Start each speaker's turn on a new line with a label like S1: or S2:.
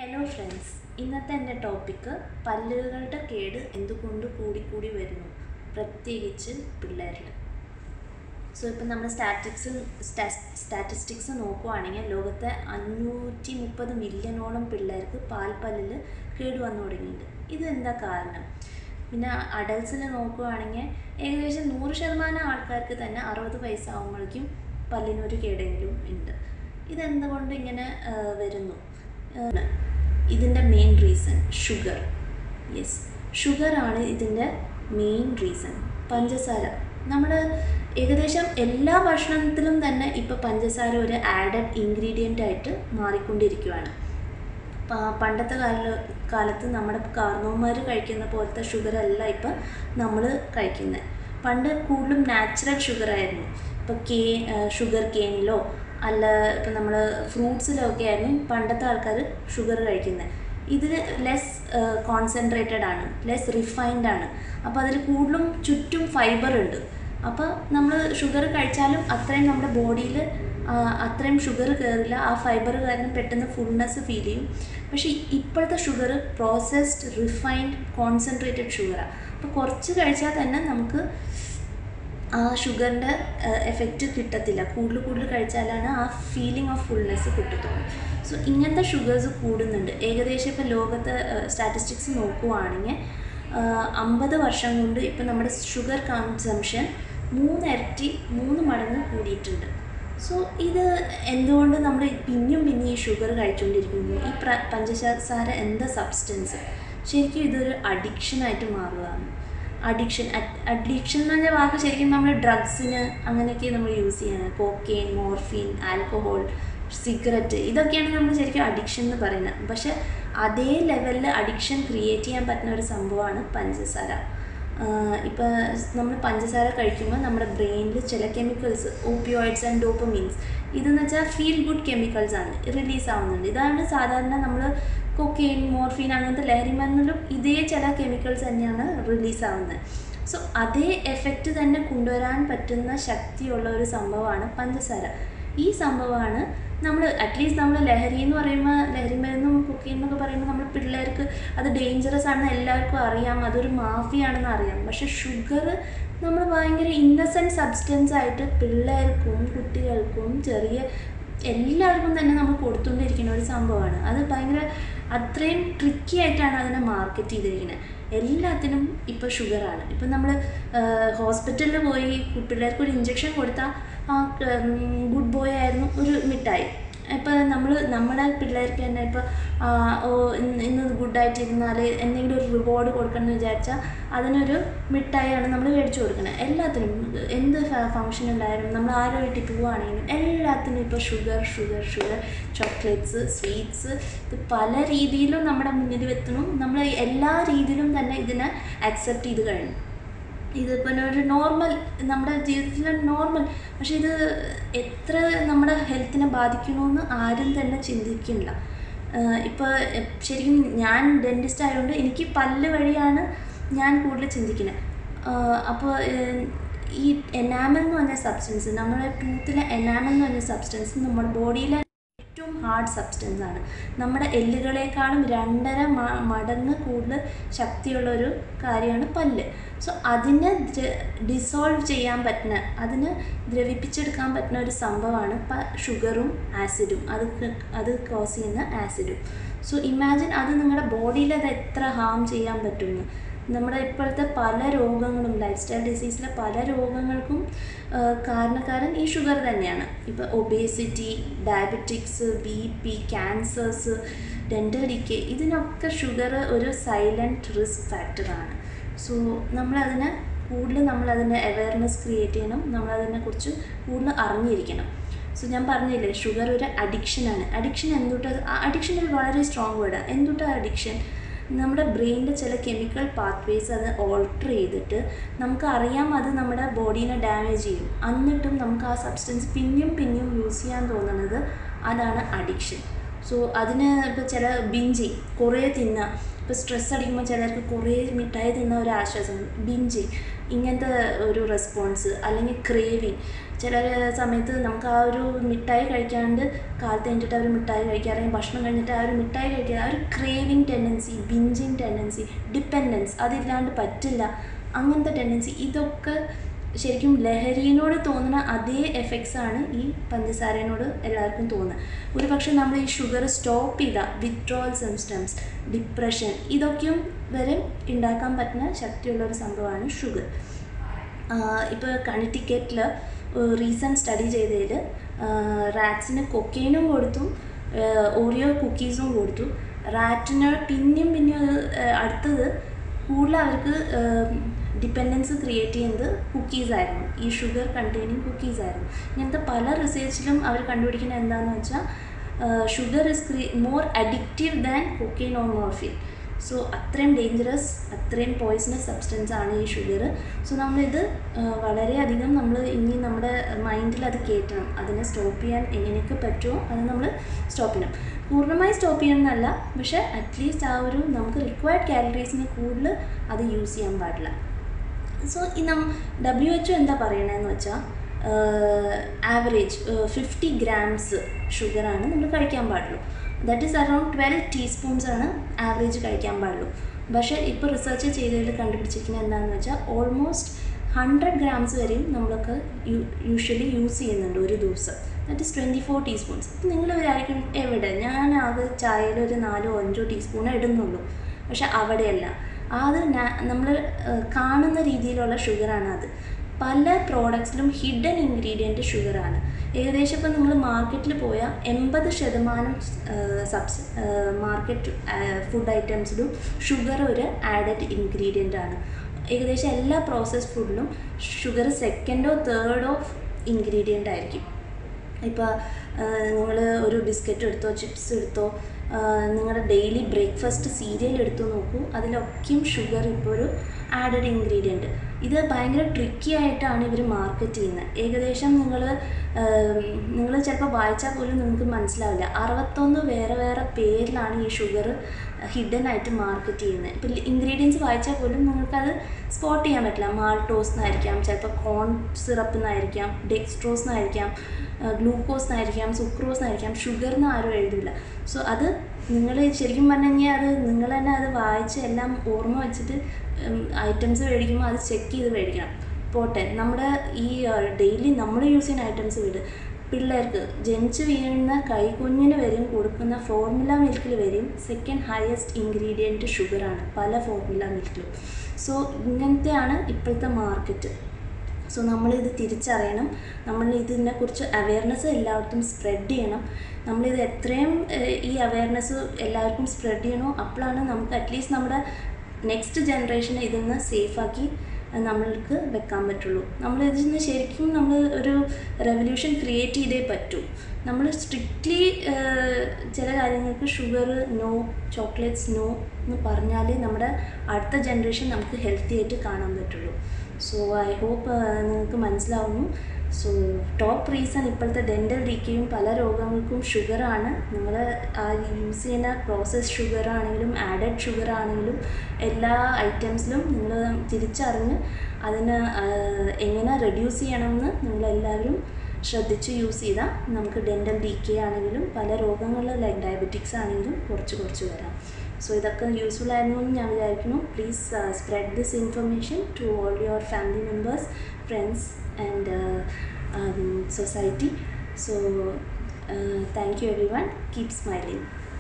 S1: hello friends ഇന്നത്തെ എൻ്റെ topic പല്ലുകളുടെ കേട് എന്തുകൊണ്ട് കൂടിക്കൂടി വരുന്നു പ്രത്യേകിച്ച് പിള്ളേരിൽ സോ ഇപ്പം നമ്മൾ സ്റ്റാറ്റിക്സ് സ്റ്റാറ്റിസ്റ്റിക്സ് നോക്കുവാണെങ്കിൽ ലോകത്തെ അഞ്ഞൂറ്റി മുപ്പത് മില്യണോളം പിള്ളേർക്ക് പാൽപ്പല്ലിൽ കേട് വന്നു തുടങ്ങിയിട്ടുണ്ട് ഇതെന്താ കാരണം പിന്നെ അഡൽട്ട്സിൽ നോക്കുവാണെങ്കിൽ ഏകദേശം നൂറ് ശതമാനം ആൾക്കാർക്ക് തന്നെ അറുപത് വയസ്സാകുമ്പോഴേക്കും പല്ലിനൊരു കേടെങ്കിലും ഉണ്ട് ഇതെന്തുകൊണ്ട് ഇങ്ങനെ ആ, വരുന്നു ആ, ഇതിൻ്റെ മെയിൻ റീസൺ ഷുഗർ യെസ് ഷുഗറാണ് ഇതിൻ്റെ മെയിൻ റീസൺ പഞ്ചസാര നമ്മൾ ഏകദേശം എല്ലാ ഭക്ഷണത്തിലും തന്നെ ഇപ്പോൾ പഞ്ചസാര ഒരു ആഡഡ് ഇൻഗ്രീഡിയൻ്റ് ആയിട്ട് മാറിക്കൊണ്ടിരിക്കുകയാണ് പ- പണ്ടത്തെ കാല കാലത്ത് നമ്മുടെ കാർന്നോന്മാർ കഴിക്കുന്ന പോലത്തെ ഷുഗർ അല്ല ഇപ്പം നമ്മൾ കഴിക്കുന്നത് പണ്ട് കൂടുതലും നാച്ചുറൽ ഷുഗർ ആയിരുന്നു ഇപ്പോൾ കേ ഷുഗർ കേനിലോ അല്ല ഇപ്പം നമ്മൾ ഫ്രൂട്ട്സിലോ ഒക്കെ ആയിരുന്നു പണ്ടത്തെ ആൾക്കാർ ഷുഗർ കഴിക്കുന്നത് ഇതിൽ ലെസ് കോൺസെൻട്രേറ്റഡ് ആണ് ലെസ് റിഫൈൻഡ് ആണ് അപ്പോൾ അതിൽ കൂടുതലും ചുറ്റും ഫൈബർ ഉണ്ട് അപ്പോൾ നമ്മൾ ഷുഗർ കഴിച്ചാലും അത്രയും നമ്മുടെ ബോഡിയിൽ അത്രയും ഷുഗർ കയറില്ല ആ ഫൈബർ കാരണം പെട്ടെന്ന് ഫുൾനെസ് ഫീൽ ചെയ്യും പക്ഷേ ഇപ്പോഴത്തെ ഷുഗർ പ്രോസസ്ഡ് റിഫൈൻഡ് കോൺസെൻട്രേറ്റഡ് ഷുഗറാണ് അപ്പോൾ കുറച്ച് കഴിച്ചാൽ തന്നെ നമുക്ക് ആ ഷുഗറിൻ്റെ എഫക്റ്റ് കിട്ടത്തില്ല കൂടുതൽ കൂടുതൽ കഴിച്ചാലാണ് ആ ഫീലിംഗ് ഓഫ് ഫുൾനെസ് കിട്ടത്തുള്ളൂ സോ ഇങ്ങനത്തെ ഷുഗേഴ്സ് കൂടുന്നുണ്ട് ഏകദേശം ഇപ്പോൾ ലോകത്തെ സ്റ്റാറ്റിസ്റ്റിക്സ് നോക്കുവാണെങ്കിൽ അമ്പത് വർഷം കൊണ്ട് ഇപ്പം നമ്മുടെ ഷുഗർ കൺസംഷൻ മൂന്നിരട്ടി മൂന്ന് മടങ്ങ് കൂടിയിട്ടുണ്ട് സോ ഇത് എന്തുകൊണ്ട് നമ്മൾ പിന്നെയും പിന്നെ ഈ ഷുഗർ കഴിച്ചുകൊണ്ടിരിക്കുന്നു ഈ പ്ര പഞ്ചസാര എന്താ സബ്സ്റ്റൻസ് ശരിക്കും ഇതൊരു അഡിക്ഷനായിട്ട് മാറുകയാണ് അഡിക്ഷൻ അഡിക്ഷൻ എന്ന് പറഞ്ഞ വാക്ക് ശരിക്കും നമ്മൾ ഡ്രഗ്സിന് അങ്ങനെയൊക്കെ നമ്മൾ യൂസ് ചെയ്യുന്നത് കോക്കെയിൻ മോർഫിൻ ആൽക്കഹോൾ സിഗരറ്റ് ഇതൊക്കെയാണ് നമ്മൾ ശരിക്കും അഡിക്ഷൻ എന്ന് പറയുന്നത് പക്ഷെ അതേ ലെവലിൽ അഡിക്ഷൻ ക്രിയേറ്റ് ചെയ്യാൻ പറ്റുന്ന ഒരു സംഭവമാണ് പഞ്ചസാര ഇപ്പോൾ നമ്മൾ പഞ്ചസാര കഴിക്കുമ്പോൾ നമ്മുടെ ബ്രെയിനിൽ ചില കെമിക്കൽസ് ഓപ്പിയോയിഡ്സ് ആൻഡ് ഡോപ്പമീൻസ് ഇതെന്ന് വെച്ചാൽ ഫീൽ ഗുഡ് കെമിക്കൽസ് ആണ് റിലീസ് ആവുന്നുണ്ട് ഇതാണ് സാധാരണ നമ്മൾ കൊക്കെയിൻ മോർഫിൻ അങ്ങനത്തെ ലഹരി മരുന്നിലും ഇതേ ചില കെമിക്കൽസ് തന്നെയാണ് റിലീസ് ആവുന്നത് സോ അതേ എഫക്റ്റ് തന്നെ കൊണ്ടുവരാൻ പറ്റുന്ന ശക്തിയുള്ള ഒരു സംഭവമാണ് പഞ്ചസാര ഈ സംഭവമാണ് നമ്മൾ അറ്റ്ലീസ്റ്റ് നമ്മൾ ലഹരി എന്ന് പറയുമ്പോൾ ലഹരി മരുന്നും കൊക്കെയിൻ എന്നൊക്കെ പറയുമ്പോൾ നമ്മൾ പിള്ളേർക്ക് അത് ഡേഞ്ചറസ് ആണെന്ന് എല്ലാവർക്കും അറിയാം അതൊരു മാഫിയാണെന്ന് അറിയാം പക്ഷെ ഷുഗർ നമ്മൾ ഭയങ്കര ഇന്നസെൻറ്റ് സബ്സ്റ്റൻസ് ആയിട്ട് പിള്ളേർക്കും കുട്ടികൾക്കും ചെറിയ എല്ലാവർക്കും തന്നെ നമ്മൾ കൊടുത്തുകൊണ്ടിരിക്കുന്ന ഒരു സംഭവമാണ് അത് ഭയങ്കര അത്രയും ട്രിക്കി ആയിട്ടാണ് അതിനെ മാർക്കറ്റ് ചെയ്തിരിക്കുന്നത് എല്ലാത്തിനും ഇപ്പോൾ ഷുഗറാണ് ഇപ്പം നമ്മൾ ഹോസ്പിറ്റലിൽ പോയി പിള്ളേർക്ക് ഒരു ഇഞ്ചക്ഷൻ കൊടുത്താൽ ആ ഗുഡ് ബോയ് ആയിരുന്നു ഒരു മിഠായി ഇപ്പം നമ്മൾ നമ്മുടെ പിള്ളേർക്ക് തന്നെ ഇപ്പോൾ ഓ ഇന്ന് ഇന്ന് ഗുഡായിട്ടിരുന്നാൽ എന്തെങ്കിലും ഒരു റിവാർഡ് കൊടുക്കണം എന്ന് വിചാരിച്ചാൽ അതിനൊരു മിഠായിയാണ് നമ്മൾ മേടിച്ചു കൊടുക്കുന്നത് എല്ലാത്തിനും എന്ത് ഫംഗ്ഷൻ ഉണ്ടായാലും നമ്മൾ ആരോ വീട്ടിൽ പോവുകയാണെങ്കിലും എല്ലാത്തിനും ഇപ്പോൾ sugar sugar sugar chocolates sweets ഇത് പല രീതിയിലും നമ്മുടെ മുന്നിൽ എത്തണം നമ്മൾ എല്ലാ രീതിയിലും തന്നെ ഇതിനെ അക്സെപ്റ്റ് ചെയ്ത് കഴിഞ്ഞു ഇതിപ്പോൾ ഒരു നോർമൽ നമ്മുടെ ജീവിതത്തിൽ നോർമൽ പക്ഷെ ഇത് എത്ര നമ്മുടെ ഹെൽത്തിനെ ബാധിക്കണമെന്ന് ആരും തന്നെ ചിന്തിക്കുന്നില്ല ഇപ്പോൾ ശരിക്കും ഞാൻ ഡെൻറ്റിസ്റ്റ് ആയതുകൊണ്ട് എനിക്ക് പല്ല് വഴിയാണ് ഞാൻ കൂടുതൽ ചിന്തിക്കുന്നത് അപ്പോൾ ഈ എനാമൽ എന്ന് പറഞ്ഞ സബ്സ്റ്റൻസ് നമ്മുടെ ടൂത്തിലെ എനാമൽ എന്ന് പറഞ്ഞ സബ്സ്റ്റൻസ് നമ്മുടെ ബോഡിയിലെ ഏറ്റവും ഹാർഡ് സബ്സ്റ്റൻസ് ആണ് നമ്മുടെ എല്ലുകളെക്കാളും രണ്ടര മ- മടങ്ങ് കൂടുതൽ ശക്തിയുള്ള ഒരു കാര്യമാണ് പല്ല് സോ അതിനെ ഡിസോൾവ് ചെയ്യാൻ പറ്റുന്ന അതിന് ദ്രവിപ്പിച്ചെടുക്കാൻ പറ്റുന്ന ഒരു സംഭവമാണ് പ ഷുഗറും ആസിഡും അത് ക- അത് കോസ് ചെയ്യുന്ന ആസിഡും സോ ഇമാജിൻ അത് നിങ്ങളുടെ ബോഡിയിൽ അത് എത്ര ഹാം ചെയ്യാൻ പറ്റുമെന്ന് നമ്മുടെ ഇപ്പോഴത്തെ പല രോഗങ്ങളും ലൈഫ് സ്റ്റൈൽ ഡിസീസിലെ പല രോഗങ്ങൾക്കും ആ, കാരണക്കാരൻ ഈ ഷുഗർ തന്നെയാണ് ഇപ്പോൾ obesity diabetics B P cancers dental decay ഇതിനൊക്കെ ഷുഗർ ഒരു സൈലൻറ്റ് റിസ്ക് ഫാക്ടറാണ് സോ നമ്മളതിനെ കൂടുതൽ നമ്മളതിൻ്റെ അവയർനെസ് ക്രിയേറ്റ് ചെയ്യണം നമ്മളതിനെക്കുറിച്ച് കൂടുതൽ അറിഞ്ഞിരിക്കണം സോ ഞാൻ പറഞ്ഞില്ലേ ഷുഗർ ഒരു അഡിക്ഷനാണ് അഡിക്ഷൻ എന്തുട്ട് അഡിക്ഷൻ ഒരു വളരെ സ്ട്രോങ് വേർഡാണ് എന്തുട്ടാ അഡിക്ഷൻ നമ്മുടെ ബ്രെയിനിൻ്റെ ചില കെമിക്കൽ പാത്വേസ് അത് ഓൾട്ടർ ചെയ്തിട്ട് നമുക്ക് അറിയാം അത് നമ്മുടെ ബോഡീനെ ഡാമേജ് ചെയ്യും എന്നിട്ടും നമുക്ക് ആ സബ്സ്റ്റൻസ് പിന്നെയും പിന്നെയും യൂസ് ചെയ്യാൻ തോന്നുന്നത് അതാണ് അഡിക്ഷൻ സോ അതിന് ഇപ്പോൾ ചില ബിഞ്ചി കുറേ തിന്നുക ഇപ്പോൾ സ്ട്രെസ് അടിക്കുമ്പോൾ ചിലർക്ക് കുറേ മിഠായി തിന്ന ഒരു ആശ്വാസം ബിഞ്ചിങ് ഇങ്ങനത്തെ ഒരു റെസ്പോൺസ് അല്ലെങ്കിൽ ക്രേവിങ് ചില സമയത്ത് നമുക്ക് ആ ഒരു മിഠായി കഴിക്കാണ്ട് കാലത്ത് കഴിഞ്ഞിട്ട് ആ ഒരു മിഠായി കഴിക്കുക അല്ലെങ്കിൽ ഭക്ഷണം കഴിഞ്ഞിട്ട് ആ ഒരു മിഠായി കഴിക്കുക ആ ഒരു craving tendency binging tendency dependence അതില്ലാണ്ട് പറ്റില്ല അങ്ങനത്തെ ടെൻഡൻസി ഇതൊക്കെ ശരിക്കും ലഹരിയിനോട് തോന്നുന്ന അതേ എഫക്ട്സ് ആണ് ഈ പഞ്ചസാരയോട് എല്ലാവർക്കും തോന്നുന്നത് ഒരു പക്ഷേ നമ്മൾ ഈ ഷുഗർ സ്റ്റോപ്പ് ചെയ്താൽ വിത്ഡ്രോവൽ സിംസ്റ്റംസ് ഡിപ്രഷൻ ഇതൊക്കെയും വരെ ഉണ്ടാക്കാൻ പറ്റുന്ന ശക്തിയുള്ള ഒരു സംഭവമാണ് ഷുഗർ ഇപ്പോൾ കണിറ്റിക്കറ്റിൽ റീസെൻറ്റ് സ്റ്റഡി ചെയ്തതിൽ റാറ്റ്സിന് കൊക്കെയിനും കൊടുത്തു ഓറിയോ കുക്കീസും കൊടുത്തു റാറ്റിന് പിന്നെയും പിന്നെയും അത് അടുത്തത് കൂടുതൽ അവർക്ക് ഡിപ്പെൻഡൻസ് ക്രിയേറ്റ് ചെയ്യുന്നത് കുക്കീസായിരുന്നു ഈ ഷുഗർ കണ്ടെയ്നിങ് കുക്കീസായിരുന്നു ഇങ്ങനത്തെ പല റിസർച്ചിലും അവർ കണ്ടുപിടിക്കുന്നത് എന്താണെന്ന് വെച്ചാൽ ഷുഗർ ഇസ് ക്രി more addictive than cocaine or morphine so അത്രയും ഡേഞ്ചറസ് അത്രയും പോയിസണസ് സബ്സ്റ്റൻസ് ആണ് ഈ ഷുഗർ സോ നമ്മളിത് വളരെയധികം നമ്മൾ ഇനി നമ്മുടെ മൈൻഡിൽ അത് കയറ്റണം അതിനെ സ്റ്റോപ്പ് ചെയ്യാൻ എങ്ങനെയൊക്കെ പറ്റുമോ അത് നമ്മൾ സ്റ്റോപ്പ് ചെയ്യണം പൂർണ്ണമായി സ്റ്റോപ്പ് ചെയ്യണമെന്നല്ല പക്ഷേ അറ്റ്ലീസ്റ്റ് ആ ഒരു നമുക്ക് റിക്വയർഡ് കാലറീസിന് കൂടുതൽ അത് യൂസ് ചെയ്യാൻ പാടില്ല സോ ഈ നം ഡബ്ല്യു എച്ച് ഒ എന്താ പറയണതെന്ന് വെച്ചാൽ ആവറേജ് ഫിഫ്റ്റി ഗ്രാംസ് ഷുഗറാണ് നമ്മൾ കഴിക്കാൻ പാടുള്ളൂ that is around twelve teaspoons ആണ് ആവറേജ് കഴിക്കാൻ പാടുള്ളൂ പക്ഷേ ഇപ്പോൾ റിസർച്ച് ചെയ്തതിൽ കണ്ടുപിടിച്ചിരിക്കുന്നത് എന്താണെന്ന് വെച്ചാൽ ഓൾമോസ്റ്റ് ഹൺഡ്രഡ് ഗ്രാംസ് വരെയും നമ്മളൊക്കെ യു യൂഷ്വലി യൂസ് ചെയ്യുന്നുണ്ട് ഒരു ദിവസം that is twenty four teaspoons അപ്പം നിങ്ങൾ വിചാരിക്കും എവിടെ ഞാൻ അത് ചായയിൽ ഒരു നാലോ അഞ്ചോ ടീസ്പൂൺ ഇടുന്നുള്ളൂ പക്ഷെ അവിടെയല്ല അത് നമ്മൾ കാണുന്ന രീതിയിലുള്ള ഷുഗറാണ് അത് പല പ്രോഡക്ട്സിലും ഹിഡൻ ഇൻഗ്രീഡിയൻറ്റ് ഷുഗറാണ് ഏകദേശം ഇപ്പോൾ നിങ്ങൾ മാർക്കറ്റിൽ പോയാൽ എൺപത് ശതമാനം സബ്സ് മാർക്കറ്റ് ഫുഡ് ഐറ്റംസിലും ഷുഗർ ഒരു ആഡഡ് ഇൻഗ്രീഡിയൻ്റ് ആണ് ഏകദേശം എല്ലാ പ്രോസസ്ഡ് ഫുഡിലും ഷുഗർ സെക്കൻഡോ തേർഡോ ഇൻഗ്രീഡിയൻ്റ് ആയിരിക്കും ഇപ്പോൾ നിങ്ങൾ ഒരു ബിസ്ക്കറ്റ് എടുത്തോ ചിപ്സ് എടുത്തോ നിങ്ങളുടെ ഡെയിലി ബ്രേക്ക്ഫാസ്റ്റ് സീരിയൽ എടുത്തു നോക്കൂ അതിലൊക്കെയും ഷുഗർ ഇപ്പോൾ ഒരു ആഡഡ് ഇൻഗ്രീഡിയൻറ്റ് ഇത് ഭയങ്കര ട്രിക്കി ആയിട്ടാണ് ഇവർ മാർക്കറ്റ് ചെയ്യുന്നത് ഏകദേശം നിങ്ങൾ നിങ്ങൾ ചിലപ്പോൾ വായിച്ചാൽ പോലും നിങ്ങൾക്ക് മനസ്സിലാവില്ല അറുപത്തൊന്ന് വേറെ വേറെ പേരിലാണ് ഈ ഷുഗർ ഹിഡൻ ആയിട്ട് മാർക്കറ്റ് ചെയ്യുന്നത് ഇപ്പോൾ ഇൻഗ്രീഡിയൻസ് വായിച്ചാൽ പോലും നിങ്ങൾക്കത് സ്പോട്ട് ചെയ്യാൻ പറ്റില്ല മാൾട്ടോസ് എന്നായിരിക്കാം ചിലപ്പോൾ കോൺ സിറപ്പ് എന്നായിരിക്കാം ഡെക്സ്ട്രോസ് എന്നായിരിക്കാം ഗ്ലൂക്കോസ് എന്നായിരിക്കാം സുക്രോസ് എന്നായിരിക്കാം ഷുഗർ എന്ന് ആരും എഴുതില്ല സോ അത് നിങ്ങൾ ശരിക്കും പറഞ്ഞു കഴിഞ്ഞാൽ അത് നിങ്ങൾ തന്നെ അത് വായിച്ച് എല്ലാം ഓർമ്മ വെച്ചിട്ട് ഐറ്റംസ് മേടിക്കുമ്പോൾ അത് ചെക്ക് ചെയ്ത് മേടിക്കണം പോട്ടെ നമ്മുടെ ഈ ഡെയിലി നമ്മൾ യൂസ് ചെയ്യുന്ന ഐറ്റംസ് വിട് പിള്ളേർക്ക് ജനിച്ച് വീഴുന്ന കൈക്കുഞ്ഞിന് വരെയും കൊടുക്കുന്ന ഫോർമുല മിൽക്കിൽ വരെയും സെക്കൻഡ് ഹയസ്റ്റ് ഇൻഗ്രീഡിയൻറ്റ് ഷുഗറാണ് പല ഫോർമുല മിൽക്കിലും സോ ഇങ്ങനത്തെയാണ് ഇപ്പോഴത്തെ മാർക്കറ്റ് സോ നമ്മളിത് തിരിച്ചറിയണം നമ്മൾ ഇതിനെക്കുറിച്ച് അവയർനെസ് എല്ലാവർക്കും സ്പ്രെഡ് ചെയ്യണം നമ്മളിത് എത്രയും ഈ അവയർനെസ് എല്ലാവർക്കും സ്പ്രെഡ് ചെയ്യണോ അപ്പോഴാണ് നമുക്ക് അറ്റ്ലീസ്റ്റ് നമ്മുടെ നെക്സ്റ്റ് ജനറേഷനെ ഇതിൽ നിന്ന് സേഫാക്കി നമ്മൾക്ക് വെക്കാൻ പറ്റുള്ളൂ നമ്മൾ ഇതിൽ നിന്ന് ശരിക്കും നമ്മൾ ഒരു റെവല്യൂഷൻ ക്രിയേറ്റ് ചെയ്തേ പറ്റൂ നമ്മൾ സ്ട്രിക്റ്റ്ലി ചില കാര്യങ്ങൾക്ക് ഷുഗർ നോ ചോക്ലേറ്റ്സ് നോ എന്ന് പറഞ്ഞാലേ നമ്മുടെ അടുത്ത ജനറേഷൻ നമുക്ക് ഹെൽത്തി ആയിട്ട് കാണാൻ പറ്റുള്ളൂ സോ ഐ ഹോപ്പ് നിങ്ങൾക്ക് മനസ്സിലാവുന്നു സോ ടോപ്പ് റീസൺ ഇപ്പോഴത്തെ ഡെൻ്റൽ ഡീക്കയും പല രോഗങ്ങൾക്കും ഷുഗറാണ് നിങ്ങൾ ആ യൂസ് ചെയ്യുന്ന പ്രോസസ് ഷുഗർ ആണെങ്കിലും ആഡഡ് ഷുഗർ ആണെങ്കിലും എല്ലാ ഐറ്റംസിലും നിങ്ങൾ തിരിച്ചറിഞ്ഞ് അതിന് എങ്ങനെ റെഡ്യൂസ് ചെയ്യണമെന്ന് നിങ്ങളെല്ലാവരും ശ്രദ്ധിച്ച് യൂസ് ചെയ്താൽ നമുക്ക് ഡെൻ്റൽ ഡീക്കേ ആണെങ്കിലും പല രോഗങ്ങൾ ലൈക്ക് ഡയബറ്റിക്സ് ആണെങ്കിലും കുറച്ച് കുറച്ച് വരാം സോ ഇതൊക്കെ യൂസ്ഫുൾ ആയിരുന്നു എന്ന് ഞാൻ വിചാരിക്കുന്നു please spread this information to all your family members friends and society so thank you everyone keep smiling